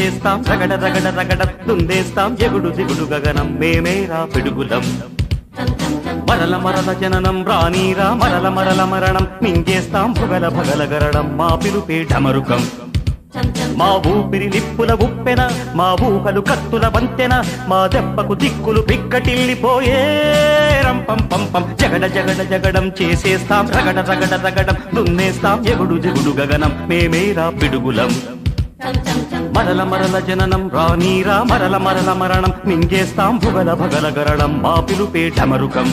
చేసేస్తాం రగడ రగడ రగడ దుందేస్తాం ఎగుడు దిగుడు గగనం మేమేరా పిడుగులం మరల మరల జననం రానీరా మరల మరల మరణం మింగేస్తాం భుగల భగల గరడం మా పిలుపే ఢమరుకం మా ఊపిరి నిప్పుల ఉప్పెన మా ఊహలు కత్తుల వంతెన మా దెబ్బకు దిక్కులు పిక్కటిల్లిపోయే రంపం పంపం జగడ జగడ జగడం చేసేస్తాం రగడ రగడ రగడం దున్నేస్తాం ఎగుడు దిగుడు గగనం మేమేరా పిడుగులం మరల మరల జననం రానీరా మరల మరల మరణం మింగేస్తాం భుగల భగల గరడం మా పిలుపే ఢమరుకం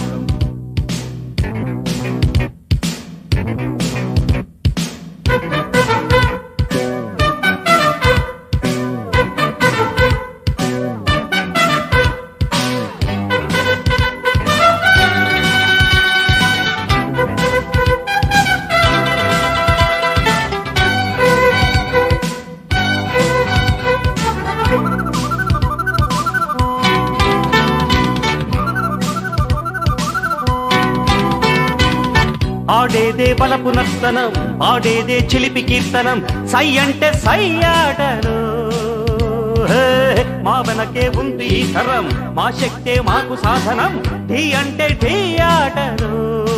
ఆడేదే బలపు నర్తనం ఆడేదే చిలిపి కీర్తనం సై అంటే సై ఆటలు హే, మా వెనకే ఉంది ఈ తరం మా శక్తే మాకు సాధనం ఢీ అంటే ఢీ ఆటలు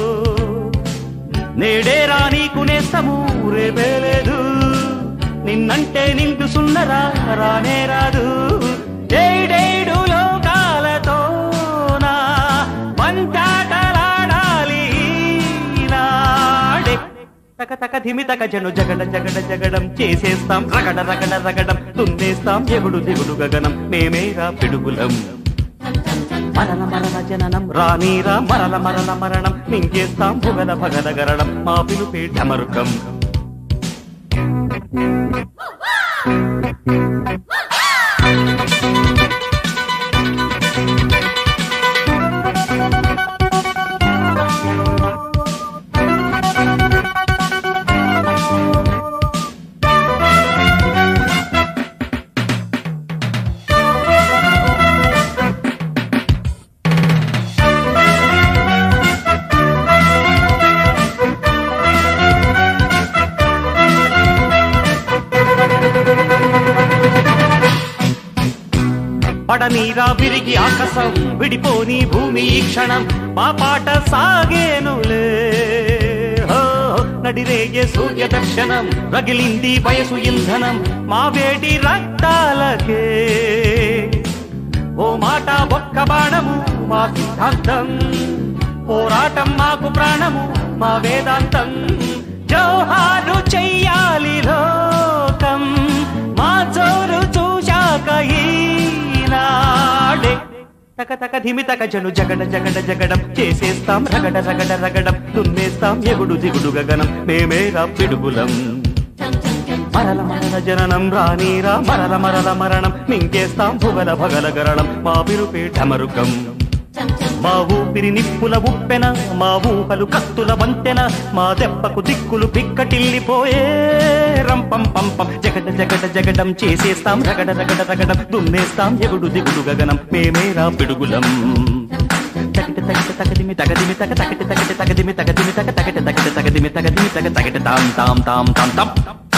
నేడే రానీకు నేస్తము రేపే లేదు నిన్నంటే నిండు సున్నరా రానే రాదు ఏడేడు లోకాలతోనా మంచాటలాడాలి ఈనాడే తక తక ధిమి తక జను జగడ జగడ జగడం చేసేస్తాం రగడ రగడ రగడం తుందేస్తాం ఎగుడు దిగుడు గగనం మేమేరా పిడుగులం మరల మరల జననం రానీరా మరల మరల మరణం మింగేస్తాం భుగల భగల గరడం మా పిలుపే ఢమరుకం పడనీరా విరిగి ఆకాశం విడిపోని భూమి ఈ క్షణం మా పాట సాగేనులే హో, నడిరేగే సూర్య దర్శనం రగిలింది వయసు ఇంధనం మా వేడి రక్తాలకే ఓ మాట ఒక్క బాణము మా సిద్ధాంతం పోరాటం మాకు ప్రాణము మా వేదాంతం జోహారు చెయ్యాలి లోకం మా చోరు చూశాక ఈనాడే తక తక ధిమి తక జను జగడ జగడ జగడం చేసేస్తాం రగడ రగడ రగడం దున్నేస్తాం ఎగుడు దిగుడు గగనం మేమేరా పిడుగులం మరల మరల జననం రానీరా మరల మరల మరణం మింగేస్తాం భుగల భగల గరణం మా పిరుపే ఢమరుకం మా ఊపిరి నిప్పుల ఉప్పెన మా ఊహలు కత్తుల వంతెన మా దెబ్బకు దిక్కులు పిక్కటిల్లిపోయే రంపం పంపం జగడ జగడ జగడం చేసేస్తాం రగడ రగడ రగడం దున్నేస్తాం ఎగుడు దిగుడు గగనం మేమేరా పిడుగులం తగిట తగిట తగదిమి తగదిమి తగ తగిట తగిట తగదిమి తగదిమి తగ తగిట తగిట తగదిమి తగ తగిట తాం తాం తాం తాం తాం